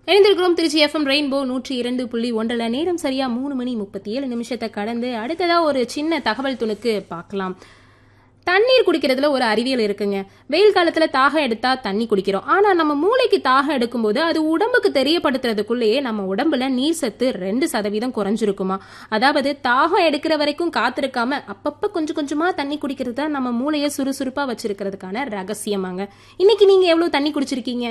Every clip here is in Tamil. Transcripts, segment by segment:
இணைந்திருக்கிறோம் திருச்சி எஃப்எம் ரெயின்போ நூற்றி இரண்டு புள்ளி ஒன்றில் நேரம் சரியா மூணு மணி முப்பத்தி ஏழு நிமிஷத்தை கடந்து அடுத்ததா ஒரு சின்ன தகவல் துணுக்கு பார்க்கலாம் தண்ணீர் குடிக்கிறதுல ஒரு அறிவியல் இருக்குங்க வெயில் காலத்துல தாகம் எடுத்தா தண்ணி குடிக்கிறோம் ஆனா நம்ம மூளைக்கு தாகம் எடுக்கும்போது அது உடம்புக்கு தெரியப்படுத்துறதுக்குள்ளேயே நம்ம உடம்புல நீர் சத்து ரெண்டு சதவீதம் குறைஞ்சிருக்குமா அதாவது தாகம் எடுக்கிற வரைக்கும் காத்திருக்காம அப்பப்ப கொஞ்சம் கொஞ்சமா தண்ணி குடிக்கிறது தான் நம்ம மூளையை சுறுசுறுப்பா வச்சிருக்கிறதுக்கான ரகசியமாங்க இன்னைக்கு நீங்க எவ்வளவு தண்ணி குடிச்சிருக்கீங்க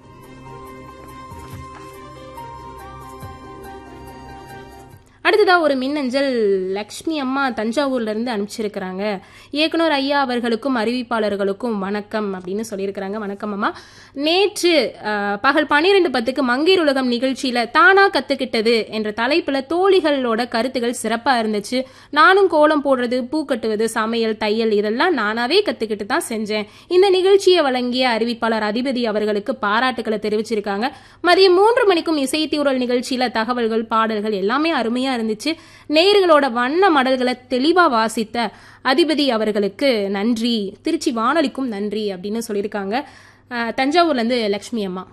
அடுத்ததா ஒரு மின்னஞ்சல் லக்ஷ்மி அம்மா தஞ்சாவூர்ல இருந்து அனுப்பிச்சிருக்கிறாங்க இயக்குனர் ஐயா அவர்களுக்கும் அறிவிப்பாளர்களுக்கும் வணக்கம் அப்படின்னு சொல்லியிருக்கிறாங்க வணக்கம் அம்மா நேற்று அஹ், பகல் பன்னிரெண்டு பத்துக்கு மங்கீர் உலகம் நிகழ்ச்சியில தானா கத்துக்கிட்டது என்ற தலைப்புல தோழிகளோட கருத்துகள் சிறப்பா இருந்துச்சு நானும் கோலம் போடுறது பூ கட்டுவது சமையல் தையல் இதெல்லாம் நானாவே கத்துக்கிட்டு தான் செஞ்சேன் இந்த நிகழ்ச்சியை வழங்கிய அறிவிப்பாளர் அதிபதி அவர்களுக்கு பாராட்டுக்களை தெரிவிச்சிருக்காங்க மதியம் மூன்று மணிக்கும் இசைத்தூரல் நிகழ்ச்சியில தகவல்கள் பாடல்கள் எல்லாமே அருமையா இருந்துச்சு நேயர்களோட வண்ண மடல்களை தெளிவா வாசித்த அதிபதி அவர்களுக்கு நன்றி திருச்சி வானொலிக்கும் நன்றி அப்படின்னு சொல்லியிருக்காங்க அஹ், தஞ்சாவூர்ல இருந்து லக்ஷ்மி அம்மா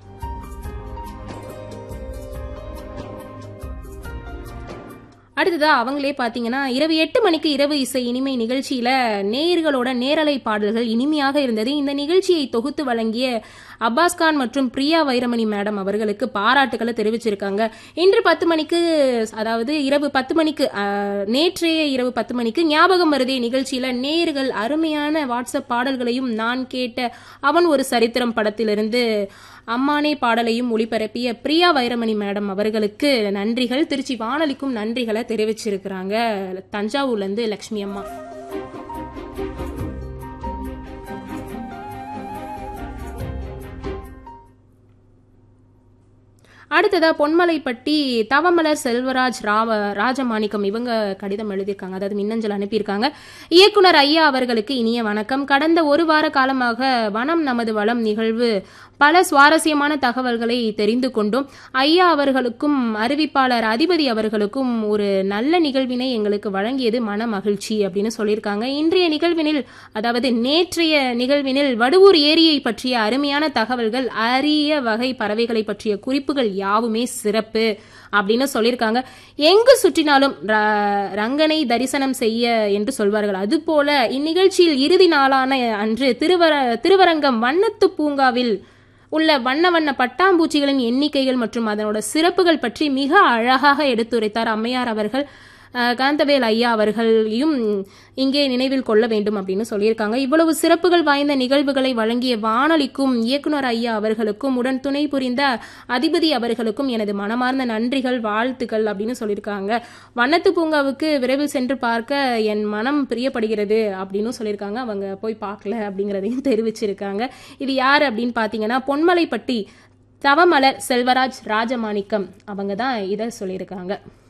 அடுத்ததா அவங்களே பாத்தீங்கன்னா இரவு எட்டு மணிக்கு இரவு இசை இனிமை நிகழ்ச்சியில நேயர்களோட நேரலை பாடல்கள் இனிமையாக இருந்தது இந்த நிகழ்ச்சியை தொகுத்து வழங்கிய அப்பாஸ் கான் மற்றும் பிரியா வைரமணி மேடம் அவர்களுக்கு பாராட்டுக்களை தெரிவிச்சிருக்காங்க இன்று பத்து மணிக்கு அதாவது இரவு பத்து மணிக்கு அஹ், நேற்றைய இரவு பத்து மணிக்கு ஞாபகம் வருதே நிகழ்ச்சியில நேயர்கள் அருமையான வாட்ஸ்அப் பாடல்களையும் நான் கேட்ட அவன் ஒரு சரித்திரம் படத்திலிருந்து அம்மானே பாடலையும் ஒளிபரப்பிய பிரியா வைரமணி மேடம் அவர்களுக்கு நன்றிகள் திருச்சி வானொலிக்கும் நன்றிகளை தெரிவிச்சிருக்கிறாங்க தஞ்சாவூர்ல இருந்து லக்ஷ்மி அம்மா அடுத்ததா பொன்மலைப்பட்டி தவமலர் செல்வராஜ் ராவ ராஜமாணிக்கம் இவங்க கடிதம் எழுதியிருக்காங்க அதாவது மின்னஞ்சல் அனுப்பியிருக்காங்க இயக்குனர் ஐயா அவர்களுக்கு இனிய வணக்கம் கடந்த ஒரு வார காலமாக வனம் நமது வளம் நிகழ்வு பல சுவாரஸ்யமான தகவல்களை தெரிந்து கொண்டோம் ஐயா அவர்களுக்கும் அறிவிப்பாளர் அதிபதி அவர்களுக்கும் ஒரு நல்ல நிகழ்வினை எங்களுக்கு வழங்கியது மன மகிழ்ச்சி அப்படின்னு சொல்லியிருக்காங்க இன்றைய நிகழ்வினில் அதாவது நேற்றைய நிகழ்வினில் வடுவூர் ஏரியை பற்றிய அருமையான தகவல்கள் அரிய வகை பறவைகளை பற்றிய குறிப்புகள் யாவுமே சிறப்பு அப்படின்னு சொல்லியிருக்காங்க எங்கு சுற்றினாலும் ர- ரங்கனை தரிசனம் செய்ய என்று சொல்வார்கள் அதுபோல இந்நிகழ்ச்சியில் இறுதி நாளான அன்று திருவர திருவரங்கம் வண்ணத்து பூங்காவில் உள்ள வண்ண வண்ண பட்டாம்பூச்சிகளின் எண்ணிக்கைகள் மற்றும் அதனோட சிறப்புகள் பற்றி மிக அழகாக எடுத்துரைத்தார் அம்மையார் அவர்கள் அஹ், காந்தவேல் ஐயா அவர்களையும் இங்கே நினைவில் கொள்ள வேண்டும் அப்படின்னு சொல்லியிருக்காங்க இவ்வளவு சிறப்புகள் வாய்ந்த நிகழ்வுகளை வழங்கிய வானொலிக்கும் இயக்குனர் ஐயா அவர்களுக்கும் உடன் துணை புரிந்த அதிபதி அவர்களுக்கும் எனது மனமார்ந்த நன்றிகள் வாழ்த்துக்கள் அப்படின்னு சொல்லியிருக்காங்க வண்ணத்து பூங்காவுக்கு விரைவில் சென்று பார்க்க என் மனம் பிரியப்படுகிறது அப்படின்னு சொல்லியிருக்காங்க அவங்க போய் பார்க்கல அப்படிங்கிறதையும் தெரிவிச்சிருக்காங்க இது யார் அப்படின்னு பார்த்தீங்கன்னா பொன்மலைப்பட்டி தவமலர் செல்வராஜ் ராஜமாணிக்கம் அவங்க தான் இதை சொல்லியிருக்காங்க